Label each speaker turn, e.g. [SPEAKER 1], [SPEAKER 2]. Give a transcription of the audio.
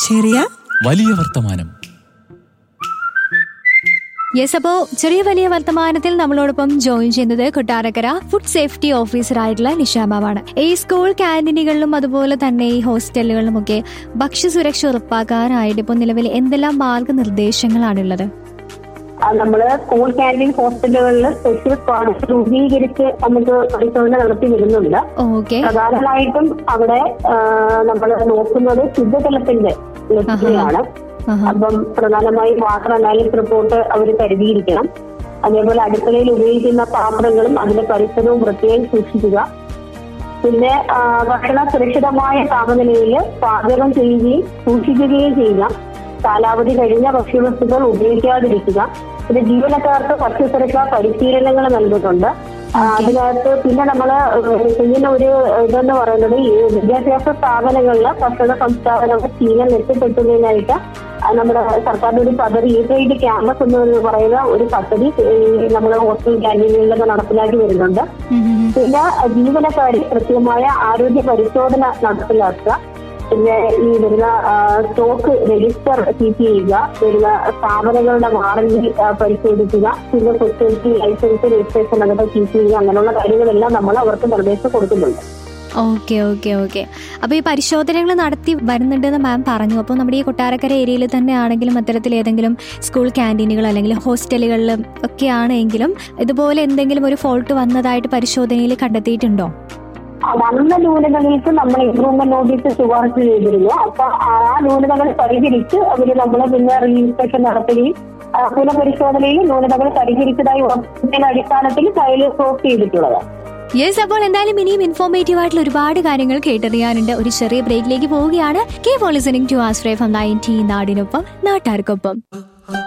[SPEAKER 1] ചെറിയ
[SPEAKER 2] വലിയ വർത്തമാനം
[SPEAKER 3] യെസ് അപ്പോ ചെറിയ വലിയ വർത്തമാനത്തിൽ നമ്മളോടൊപ്പം ജോയിൻ ചെയ്യുന്നത് കൊട്ടാരക്കര ഫുഡ് സേഫ്റ്റി ഓഫീസർ ആയിട്ടുള്ള നിഷാമാവാണ് ഈ സ്കൂൾ ക്യാൻറ്റീനുകളിലും അതുപോലെ തന്നെ ഈ ഹോസ്റ്റലുകളിലും ഒക്കെ ഭക്ഷ്യസുരക്ഷ ഉറപ്പാക്കാനായിട്ട് ഇപ്പോൾ നിലവിൽ എന്തെല്ലാം മാർഗനിർദ്ദേശങ്ങളാണുള്ളത്
[SPEAKER 4] ആ, നമ്മള് സ്കൂൾ ക്യാൻറ്റീൻ ഹോസ്റ്റലുകളിൽ സ്പെഷ്യൽ സ്ക്വാഡ്സ് രൂപീകരിച്ച് നമുക്ക് പരിശോധന നടത്തി വരുന്നുണ്ട്
[SPEAKER 3] ഓക്കെ
[SPEAKER 4] പ്രധാനമായിട്ടും അവിടെ നമ്മൾ നോക്കുന്നത് ശുദ്ധജലത്തിന്റെ ലഭ്യതയാണ് അപ്പം പ്രധാനമായും വാട്ടർ അനാലിസിസ് റിപ്പോർട്ട് അവർ കരുതിയിരിക്കണം അതേപോലെ അടുക്കളയിൽ ഉപയോഗിക്കുന്ന പാത്രങ്ങളും അതിന്റെ പരിസരവും വൃത്തിയായി സൂക്ഷിക്കുക പിന്നെ ആ, ഭക്ഷണ സുരക്ഷിതമായ താപനിലയിൽ പാചകം ചെയ്യുകയും സൂക്ഷിക്കുകയും ചെയ്യുക കാലാവധി കഴിഞ്ഞ ഭക്ഷ്യവസ്തുക്കൾ ഉപയോഗിക്കാതിരിക്കുക പിന്നെ ജീവനക്കാർക്ക് ഭക്ഷ്യസുരക്ഷാ പരിശീലനങ്ങൾ നൽകുന്നുണ്ട് ആ, അതിനകത്ത് പിന്നെ നമ്മൾ ചെയ്യുന്ന ഒരു ഇതെന്ന് പറയുന്നത് ഈ വിദ്യാഭ്യാസ സ്ഥാപനങ്ങളിൽ ഭക്ഷണ സംസ്കാരങ്ങളുടെ ശീലം മെച്ചപ്പെടുത്തുന്നതിനായിട്ട് ആ, നമ്മുടെ സർക്കാരിന്റെ ഒരു പദ്ധതി ഈ ട്രേഡ് ക്യാമ്പസ് എന്ന് പറയുന്ന ഒരു പദ്ധതി നമ്മുടെ ഹോസ്റ്റൽ ക്യാൻറ്റീനുകളിലൊക്കെ നടപ്പിലാക്കി വരുന്നുണ്ട് പിന്നെ ജീവനക്കാർ കൃത്യമായ ആരോഗ്യ പരിശോധന നടപ്പിലാക്കുക പിന്നെ ഈ വരുന്ന ആ, സ്റ്റോക്ക് രജിസ്റ്റർ കീപ്പ് ചെയ്യുക വരുന്ന സ്ഥാപനങ്ങളുടെ വാറന്റി ആ, പരിശോധിക്കുക പിന്നെ ഫുഡ് സേഫ്റ്റി ലൈസൻസ് രജിസ്ട്രേഷൻ അതൊക്കെ കീപ്പ് ചെയ്യുക അങ്ങനെയുള്ള കാര്യങ്ങളെല്ലാം നമ്മൾ അവർക്ക് നിർദ്ദേശം കൊടുക്കുന്നുണ്ട്
[SPEAKER 3] ഓക്കെ ഓക്കെ ഓക്കെ അപ്പോൾ ഈ പരിശോധനകൾ നടത്തി വരുന്നുണ്ടെന്ന് മാം പറഞ്ഞു അപ്പോൾ നമ്മുടെ ഈ കൊട്ടാരക്കര ഏരിയയിൽ തന്നെ ആണെങ്കിലും അത്തരത്തിൽ ഏതെങ്കിലും സ്കൂൾ ക്യാൻറ്റീനുകൾ അല്ലെങ്കിൽ ഹോസ്റ്റലുകളിലും ഒക്കെ ആണെങ്കിലും ഇതുപോലെ എന്തെങ്കിലും ഒരു ഫോൾട്ട് വന്നതായിട്ട് പരിശോധനയിൽ കണ്ടെത്തിയിട്ടുണ്ടോ
[SPEAKER 4] വന്ന ന്യൂനതകൾക്ക് നമ്മൾ ഇംപ്രൂവ്മെന്റ് നോട്ടീസ് ശുപാർശ ചെയ്തിരുന്നു അപ്പൊ ആ ന്യൂനതകൾ പരിഹരിച്ച് അവര് നമ്മളെ പിന്നെ റീഇൻസ്പെക്ഷൻ നടത്തുകയും ആ, പുനഃപരിശോധനയിൽ ന്യൂനതകൾ പരിഹരിച്ചതായി ഉറപ്പിച്ചതിന്റെ അടിസ്ഥാനത്തിൽ ഫയൽ ക്ലോസ് ചെയ്തിട്ടുള്ളതാണ്
[SPEAKER 3] യെസ് അപ്പോൾ എന്തായാലും ഇനിയും ഇൻഫോർമേറ്റീവ് ആയിട്ടുള്ള ഒരുപാട് കാര്യങ്ങൾ കേട്ടറിയാനുണ്ട് ഒരു ചെറിയ ബ്രേക്കിലേക്ക് പോവുകയാണ് കേ ഫോർ ലിസണിംഗ് ടു ആസ്ട്രേ ഫ്രം നയൻറ്റീൻ നാടിനൊപ്പം നാട്ടാർക്കൊപ്പം